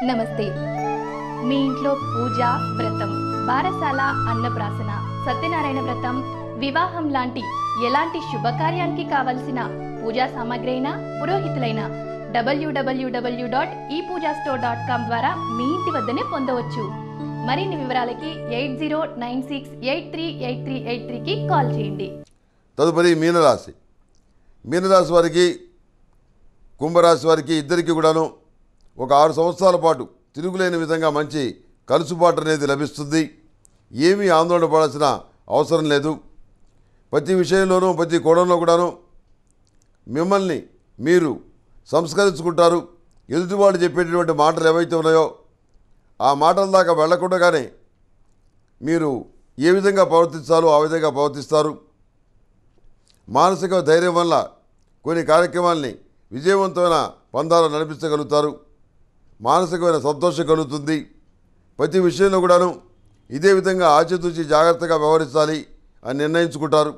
నమస్తే మీ ఇంట్లో పూజ వ్రతం బారసాల అన్నప్రాసన సత్యనారాయణ వ్రతం వివాహం లాంటి ఎలాంటి శుభకార్యానికి కావలసిన పూజా సామాగ్రి అయినా పురోహితులైన డబ్ల్యూడబ్ల్యూడబ్ల్యూ డాట్ ఈ పూజా స్టోర్ డాట్ కామ్ ద్వారా మీ ఇంటి వద్దనే పొందవచ్చు మరిన్ని వివరాలకి eight zero nine six eight three eight three eight త్రీకి కాల్ చేయండి తదుపరి మీనరాశి మీనరాశి వారికి కుంభరాశి వారికి ఇద్దరికి కూడాను ఒక ఆరు సంవత్సరాల పాటు తిరుగులేని విధంగా మంచి కలుసుబాటు అనేది లభిస్తుంది ఏమీ ఆందోళన పడాల్సిన అవసరం లేదు ప్రతి విషయంలోనూ ప్రతి కోణంలో కూడాను మిమ్మల్ని మీరు సంస్కరించుకుంటారు ఎదుటివాడు చెప్పేటటువంటి మాటలు ఏవైతే ఉన్నాయో ఆ మాటల దాకా వెళ్లకుండానే మీరు ఏ విధంగా ప్రవర్తించాలో ఆ విధంగా ప్రవర్తిస్తారు మానసిక ధైర్యం వల్ల కొన్ని కార్యక్రమాల్ని విజయవంతమైన పందాలు నడిపించగలుగుతారు మానసికమైన సంతోషం కలుగుతుంది ప్రతి విషయంలో కూడాను ఇదే విధంగా ఆచితూచి జాగ్రత్తగా వ్యవహరించాలి అని నిర్ణయించుకుంటారు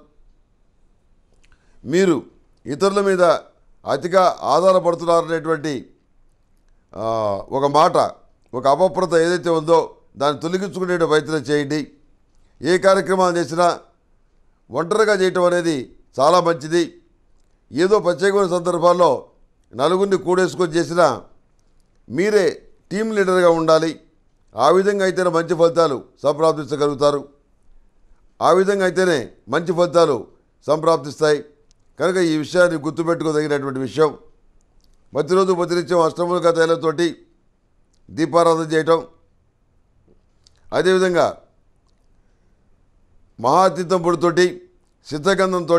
మీరు ఇతరుల మీద అతిగా ఆధారపడుతున్నారనేటువంటి ఆ, ఒక మాట ఒక అపప్రత ఏదైతే ఉందో దాన్ని తొలగించుకునే ప్రయత్నం చేయండి ఏ కార్యక్రమాలు చేసినా ఒంటరిగా చేయటం అనేది చాలా మంచిది ఏదో ప్రత్యేకమైన సందర్భాల్లో నలుగురిని కూడేసుకొని చేసినా మీరే టీం లీడర్గా ఉండాలి ఆ విధంగా అయితేనే మంచి ఫలితాలు సంప్రాప్తించగలుగుతారు ఆ విధంగా అయితేనే మంచి ఫలితాలు సంప్రాప్తిస్తాయి కనుక ఈ విషయాన్ని గుర్తుపెట్టుకోదగినటువంటి విషయం ప్రతిరోజు ప్రతినిత్యం అష్టములుగా తైలంతోటి దీపారాధన చేయటం అదేవిధంగా మహాతీర్థం పొడితోటి సిద్ధగంధంతో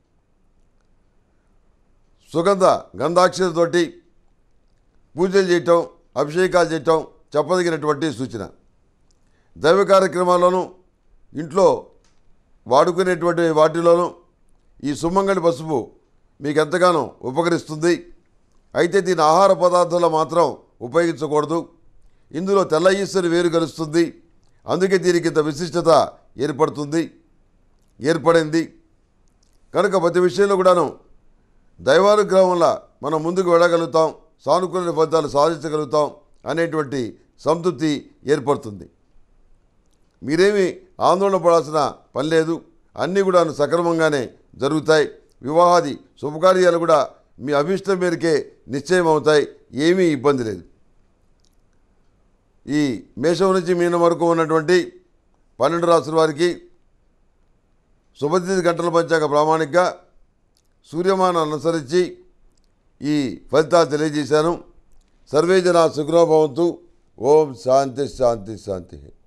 సుగంధ గంధాక్షరతోటి పూజలు చేయటం అభిషేకాలు చేయటం చెప్పదగినటువంటి సూచన దైవ కార్యక్రమాల్లోనూ ఇంట్లో వాడుకునేటువంటి వాటిలోనూ ఈ సుమంగళి పసుపు మీకు ఎంతగానో ఉపకరిస్తుంది అయితే దీని ఆహార పదార్థాలు మాత్రం ఉపయోగించకూడదు ఇందులో తెల్ల ఈశ్వరి వేరు కలుస్తుంది అందుకే దీనికి ఇంత విశిష్టత ఏర్పడుతుంది ఏర్పడింది కనుక ప్రతి విషయంలో కూడాను దైవానుగ్రహం వల్ల మనం ముందుకు వెళ్ళగలుగుతాం సానుకూల ఫలితాలు సాధించగలుగుతాం అనేటువంటి సంతృప్తి ఏర్పడుతుంది మీరేమీ ఆందోళన పడాల్సిన పని లేదు అన్నీ కూడా సక్రమంగానే జరుగుతాయి వివాహాది శుభకార్యాలు కూడా మీ అభిష్టం మేరకే నిశ్చయం అవుతాయి ఏమీ ఇబ్బంది లేదు ఈ మేషం నుంచి మీనం వరకు ఉన్నటువంటి పన్నెండు రాసుల వారికి శుభతిథి గంటల పంచాంగ ప్రామాణికగా సూర్యమానం అనుసరించి ఈ ఫలితాలు తెలియజేశాను సర్వే జన సుఖనోభవంతు ఓం శాంతి శాంతి శాంతి